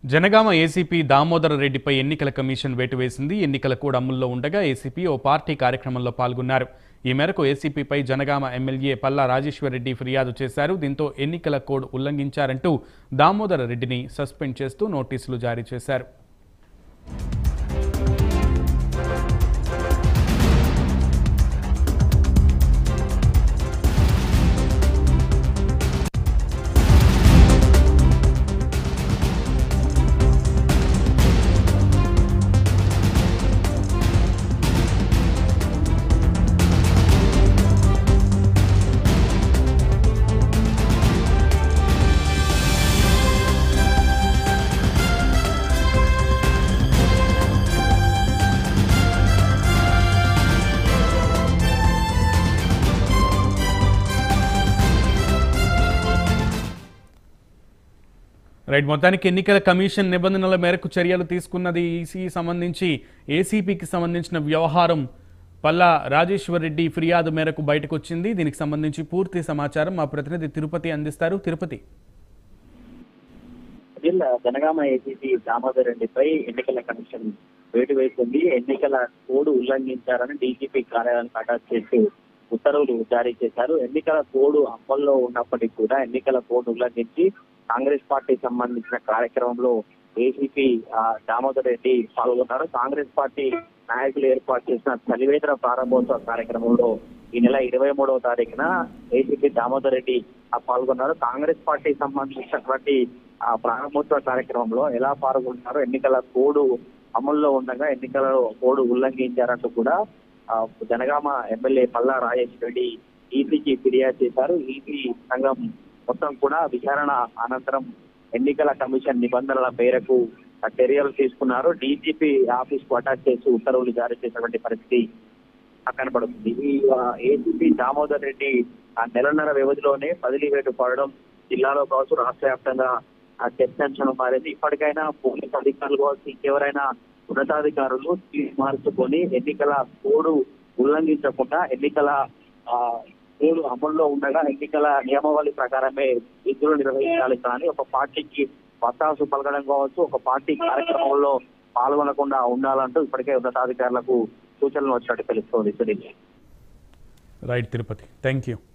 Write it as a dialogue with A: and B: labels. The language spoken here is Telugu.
A: జనగామ ఏసీపీ దామోదర రెడ్డిపై ఎన్నికల కమిషన్ వేటు వేసింది ఎన్నికల కోడ్ అమల్లో ఉండగా ఏసీపీ ఓ పార్టీ కార్యక్రమంలో పాల్గొన్నారు ఈ మేరకు ఏసీపీపై జనగామ ఎమ్మెల్యే పల్లా రాజేశ్వర్ రెడ్డి ఫిర్యాదు చేశారు దీంతో ఎన్నికల కోడ్ ఉల్లంఘించారంటూ దామోదర రెడ్డిని సస్పెండ్ చేస్తూ నోటీసులు జారీ చేశారు రైట్ మొత్తానికి ఎన్నికల కమిషన్ నిబంధనల మేరకు చర్యలు తీసుకున్నది ఈసీ సంబంధించి ఏసీపీకి సంబంధించిన వ్యవహారం పల్లా రాజేశ్వర్ రెడ్డి ఫిర్యాదు మేరకు బయటకు వచ్చింది దీనికి సంబంధించి పూర్తి సమాచారం మా ప్రతినిధి తిరుపతి అందిస్తారు తిరుపతి
B: జిల్లా జనగామ ఏసీపీ దామోదర్ రెడ్డిపై ఎన్నికల కమిషన్ వేటు వేసింది ఎన్నికల కోడ్ ఉల్లంఘించారని డీజీపీ కార్యాలయానికి అటాచ్ చేసి ఉత్తర్వులు జారీ చేశారు ఎన్నికల కోడ్ అమల్లో ఉన్నప్పటికీ కూడా ఎన్నికల కోడ్ ఉల్లంఘించి కాంగ్రెస్ పార్టీ సంబంధించిన కార్యక్రమంలో ఏసీపీ దామోదర్ రెడ్డి పాల్గొన్నారు కాంగ్రెస్ పార్టీ నాయకులు ఏర్పాటు చేసిన చలివేతర ప్రారంభోత్సవ కార్యక్రమంలో ఈ నెల ఇరవై మూడవ తారీఖున ఏసీపీ దామోదర్ రెడ్డి ఆ పాల్గొన్నారు కాంగ్రెస్ పార్టీ సంబంధించినటువంటి ఆ ప్రారంభోత్సవ కార్యక్రమంలో ఎలా పాల్గొంటున్నారు ఎన్నికల కోడ్ అమల్లో ఉండగా ఎన్నికల కోడ్ ఉల్లంఘించారంటూ కూడా ఆ, జనగామ ఎమ్మెల్యే పల్లా రాజేష్ రెడ్డి ఈసీకి ఫిర్యాదు చేశారు ఈసీ సంఘం మొత్తం కూడా విచారణ అనంతరం ఎన్నికల కమిషన్ నిబంధనల మేరకు ఆ చర్యలు తీసుకున్నారు డీజీపీ ఆఫీస్ కు అటాచ్ చేసి ఉత్తర్వులు జారీ చేసినటువంటి పరిస్థితి కనబడుతుంది ఈ ఏసీపీ దామోదర్ రెడ్డి ఆ నెలన్నర వ్యవధిలోనే బదిలీ వేటు పడడం జిల్లాలో కావచ్చు రాష్ట్ర వ్యాప్తంగా ఆ చర్చాంశం మారింది ఇప్పటికైనా పోలీస్ అధికారులు కావచ్చు ఇంకెవరైనా ఉన్నతాధికారులు తీర్పు మార్చుకొని ఎన్నికల కోడ్ ఉల్లంఘించకుండా ఎన్నికల ఆ కోడ్ అమల్లో ఉండగా ఎన్నికల నియమావళి ప్రకారమే విధులు నిర్వహించాలి కానీ ఒక పార్టీకి వత్తాసు పలకడం కావచ్చు ఒక పార్టీ కార్యక్రమంలో పాల్గొనకుండా ఉండాలంటూ ఇప్పటికే ఉన్నతాధికారులకు సూచనలు వచ్చినట్టు తెలుస్తోంది Sunil
A: right Tirupati thank you